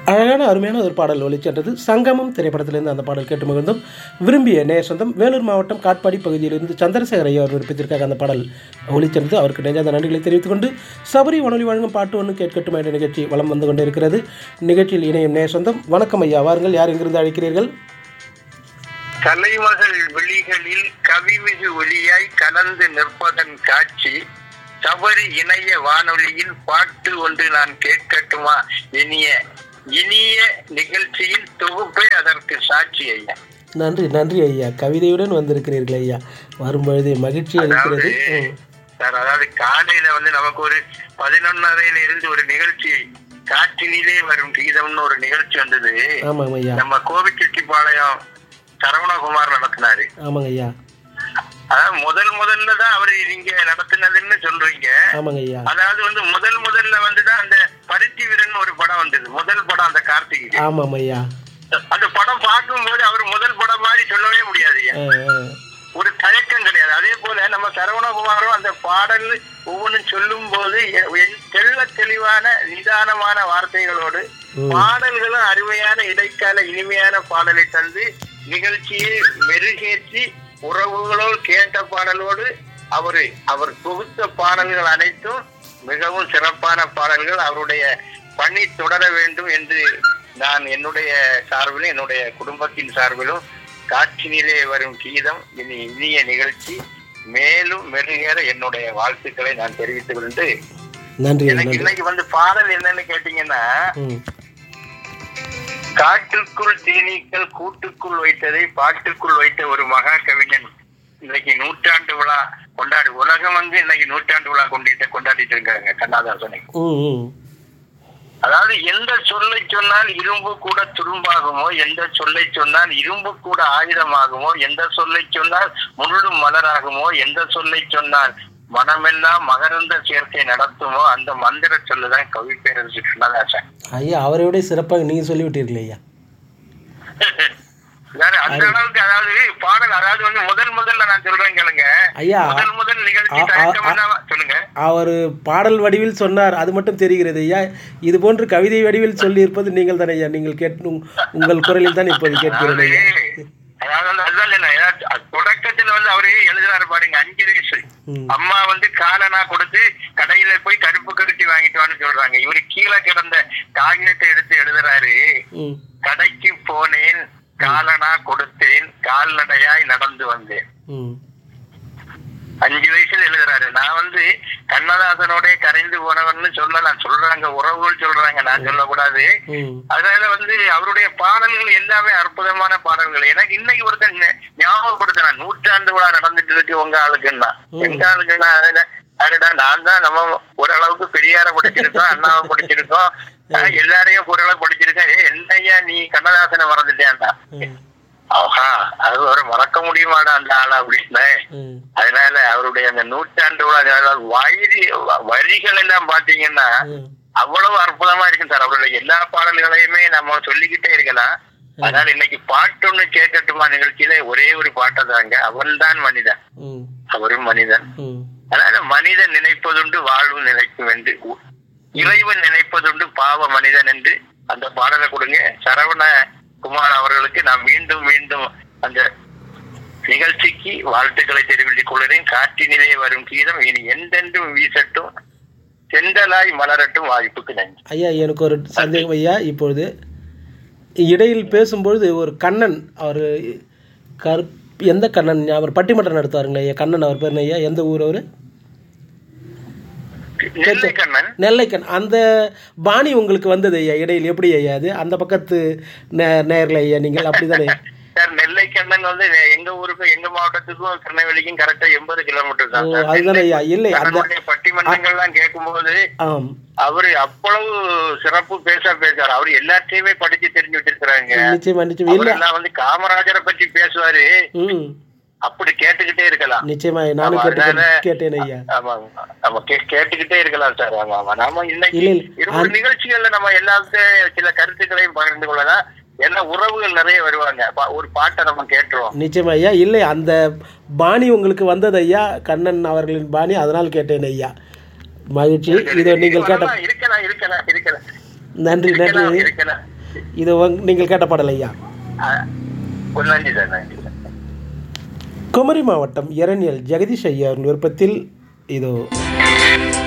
அழகான அருமையான ஒரு பாடல் ஒளிச்சென்றது சங்கமம் திரைப்படத்திலிருந்து அந்த பாடல் கேட்டு மகிழ்ந்தோம் விரும்பிய நேர் சொந்தம் வேலூர் மாவட்டம் காட்பாடி பகுதியிலிருந்து சந்திரசேகர் ஐயா அவர் விருப்பத்திற்காக அந்த பாடல் ஒளிச்சென்றது அவருக்கு நெஞ்சாத நன்றிகளை தெரிவித்துக் கொண்டு சபரி வானொலி வழங்கும் பாட்டு ஒன்று கேட்கட்டும் என்ற நிகழ்ச்சி வலம் வந்து கொண்டு இருக்கிறது நிகழ்ச்சியில் இணையும் நேர் சொந்தம் வணக்கம் ஐயா வாருங்கள் யார் எங்கிருந்து அழைக்கிறீர்கள் கலைமகள் விழிகளில் கவிமிகு ஒளியாய் கலந்து நிற்பதன் காட்சி சபரி இணைய வானொலியில் பாட்டு ஒன்று நான் கேட்கட்டுமா இனிய இனிய நிகழ்ச்சியின் தொகுப்பே அதற்கு சாட்சி ஐயா நன்றி நன்றி ஐயா கவிதையுடன் வந்திருக்கிறீர்கள் ஐயா வரும்பொழுது மகிழ்ச்சி அளிக்கிறது ம். சார் அதாவது காலையில வந்து நமக்கு ஒரு பதினொன்னரையில இருந்து ஒரு நிகழ்ச்சி காற்றினிலே வரும் கீதம்னு ஒரு நிகழ்ச்சி வந்தது ஆமாங்க ஐயா நம்ம கோவிச்செட்டிப்பாளையம் சரவணகுமார் நடத்தினாரு ஆமாங்க ஐயா அதாவது முதல் முதல்ல தான் அவரு நீங்க நடத்தினதுன்னு சொல்றீங்க ஆமாங்க ஐயா அதாவது வந்து முதல் முதல்ல வந்துதான் அந்த பருத்தி வீரன் ஒரு படம் வந்தது முதல் படம் அந்த கார்த்திகை ஆமாம் ஐயா அந்த படம் பார்க்கும்போது அவர் முதல் படம் மாதிரி சொல்லவே முடியாது ஆ, ஆ. ஒரு தயக்கம் கிடையாது அதே போல நம்ம சரவணகுமாரும் அந்த பாடல் ஒவ்வொன்றும் சொல்லும் போது தெள்ள தெளிவான நிதானமான வார்த்தைகளோடு ம். பாடல்களும் அருமையான இடைக்கால இனிமையான பாடலை தந்து நிகழ்ச்சியை மெருகேற்றி உறவுகளோடு கேட்ட பாடலோடு அவரு அவர் தொகுத்த பாடல்கள் அனைத்தும் மிகவும் சிறப்பான பாடல்கள் அவருடைய பணி தொடர வேண்டும் என்று நான் என்னுடைய சார்பிலும் என்னுடைய குடும்பத்தின் சார்பிலும் காட்சினிலே வரும் கீதம் இனி இனிய நிகழ்ச்சி மேலும் மெருகேற என்னுடைய வாழ்த்துக்களை நான் தெரிவித்துக் கொண்டு நன்றி எனக்கு நன்றி இன்னைக்கு வந்து பாடல் என்னன்னு கேட்டீங்கன்னா ம் காட்டுக்குள் தேனீக்கள் கூட்டுக்குள் வைத்ததை பாட்டுக்குள் வைத்த ஒரு மகா கவிஞன் இன்னைக்கு நூற்றாண்டு விழா கொண்டாடி உலகம் வந்து இன்னைக்கு நூற்றாண்டு விழா கொண்டாடிட்டு கொண்டாடிட்டு இருக்காங்க கண்ணாதாசனை ம் ம் அதாவது எந்த சொல்லை சொன்னால் இரும்பு கூட துரும்பாகுமோ எந்த சொல்லை சொன்னால் இரும்பு கூட ஆயுதமாகுமோ எந்த சொல்லை சொன்னால் முள்ளும் மலராகுமோ எந்த சொல்லை சொன்னால் மனமெல்லாம் மகரந்த சேர்க்கை நடத்துமோ அந்த மந்திர சொல்லுதான் கவி பேரரசு கண்ணதாசன் ஐயா அவரை விட சிறப்பாக நீங்கள் சொல்லிவிட்டீர்கள் ஐயா வேற அந்த அளவுக்கு அதாவது பாடல் அதாவது வந்து முதல் முதல்ல நான் சொல்றேன் கேளுங்க ஐயா முதல் முதல் நிகழ்ச்சி ஆ, ஆ, தயக்கம் இல்லாம சொல்லுங்க அவர் பாடல் வடிவில் சொன்னார் அது மட்டும் தெரிகிறது ஐயா இது போன்று கவிதை வடிவில் சொல்லியிருப்பது நீங்கள் தானே ஐயா நீங்கள் கேட்டு உங்- உங்கள் குரலில் தான் இப்போது கேட்கிறேன் ஐயா அதாவது வந்து அதுதான் இல்ல ஏன்னா, அது தொடக்கத்துல வந்து அவரே எழுதுறாரு பாருங்க அஞ்சு வயசு ம் அம்மா வந்து காலனா கொடுத்து கடையில போய் கருப்பு கருட்டி வாங்கிட்டு வான்னு சொல்றாங்க இவரு கீழே கிடந்த காகிதத்தை எடுத்து எழுதுறாரு ம் கடைக்கு போனேன் காலனா கொடுத்தேன் கால்நடையாய் நடந்து வந்தேன் ம் அஞ்சு வயசுல எழுதுறாரு நான் வந்து கண்ணதாசனோட கரைந்து போனவன்னு சொல்லலாம் சொல்றாங்க உறவுகள் சொல்றாங்க நான் சொல்லக்கூடாது ம் அதனால வந்து அவருடைய பாடல்கள் எல்லாமே அற்புதமான பாடல்கள் எனக்கு இன்னைக்கு ஒருத்தன் ஞா- ஞாபகப்படுத்தினா நூற்றாண்டு விழா நடந்துட்டு இருக்கு உங்க ஆளுக்குன்னா எங்க ஆளுக்குன்னா அதுல அடடா நான் தான் நம்ம ஓரளவுக்கு பெரியார படிச்சிருக்கோம் அண்ணாவை படிச்சிருக்கோம் ஆஹ் எல்லாரையும் ஓரளவு படிச்சிருக்கேன் ஏய், என்னய்யா நீ கண்ணதாசனை மறந்துட்டேன்டா ம் ஆஹா அது ஒரு மறக்க முடியுமாடா அந்த ஆளா அப்படின்னு ம் அதனால அவருடைய அந்த நூற்றாண்டு விழா அதாவது வரி வரிகள் எல்லாம் பாத்தீங்கன்னா ம் அவ்வளவு அற்புதமா இருக்கு சார் அவருடைய எல்லா பாடல்களையுமே நம்ம சொல்லிக்கிட்டே இருக்கலாம் அதனால இன்னைக்கு பாட்டு ஒண்ணு கேட்கட்டுமா நிகழ்ச்சியில ஒரே ஒரு பாட்டை தாங்க அவன் தான் மனிதன் ம் அவரும் மனிதன் ம் அதனால மனிதன் நினைப்பதுண்டு வாழ்வு நினைக்கும் என்று உ- இறைவன் நினைப்பதுண்டு பாவ மனிதன் என்று அந்த பாடலை கொடுங்க சரவண குமார் அவர்களுக்கு நான் மீண்டும் மீண்டும் அந்த நிகழ்ச்சிக்கு வாழ்த்துக்களை தெரிவித்துக் கொள்கிறேன் காற்றினிலே வரும் கீதம் இனி எந்தென்றும் வீசட்டும் செந்தலாய் மலரட்டும் வாய்ப்புக்கு நன்றி ஐயா எனக்கு ஒரு சந்தேகம் ஐயா இப்பொழுது இடையில் பேசும்பொழுது ஒரு கண்ணன் அவர் கரு எந்த கண்ணன் அவர் பட்டிமன்றம் நடத்துவாருங்களே ஐயா கண்ணன் அவர் பேர் என்ன ஐயா எந்த ஊர் அவர் நெல்லை கண்ணன் நெல்லைக்கண் அந்த பாணி உங்களுக்கு வந்தது ஐயா இடையில் எப்படி ஐயா அது அந்த பக்கத்து நே நேரில் ஐயா நீங்கள் அப்படிதானே சார் நெல்லை கண்ணன் வந்து எங்க ஊருக்கும் எங்க மாவட்டத்துக்கும் திருநெல்வேலிக்கும் கரெக்டா எண்பது கிலோமீட்டர் தான் ஓ, சார். அதுதானே ஐயா இல்லை அந்த கண்ணனுடைய பட்டிமன்றங்கள்லாம் கேட்கும்போது ஆம் அவரு அவ்வளவு சிறப்பு பேச பேசாரு அவரு எல்லாத்தையுமே படிச்சு தெரிஞ்சு வச்சிருக்கிறாங்க நிச்சயமா நிச்சயம் இல்லை அவரெல்லாம் வந்து காமராஜரை பத்தி பேசுவாரு ம் அப்படி கேட்டுக்கிட்டே இருக்கலாம் நிச்சயமா நானும் ஆமா, கேட்டு அதனால- கேட்டேன் ஐயா ஆமா ஆமா கே- கேட்டுக்கிட்டே இருக்கலாம் சார் ஆமா ஆமா நாம இன்னைக்கு இல்லை, இல்லை. இருபது நிகழ்ச்சிகள்ல நம்ம எல்லாத்தையும் சில கருத்துக்களையும் பகிர்ந்து கொள்ளலாம் ஏன்னா உறவுகள் நிறைய வருவாங்க பா- ஒரு பாட்டை நம்ம கேட்டுருவோம் நிச்சயமா ஐயா இல்லை அந்த பாணி உங்களுக்கு வந்தது ஐயா கண்ணன் அவர்களின் பாணி அதனால் கேட்டேன் ஐயா மகிழ்ச்சி இதோ நீங்கள் கேட்ட இருக்கலாம் இருக்கலாம் இருக்கலாம் இருக்கலாம் நன்றி நன்றி இருக்கலாம் இருக்கலாம் இது உங்க- நீங்கள் கேட்ட பாடல் ஐயா அஹ், ஒரு நன்றி சார் நன்றி சார் குமரி மாவட்டம் இரணியல் ஜெகதீஷ் ஐயா விருப்பத்தில் இதோ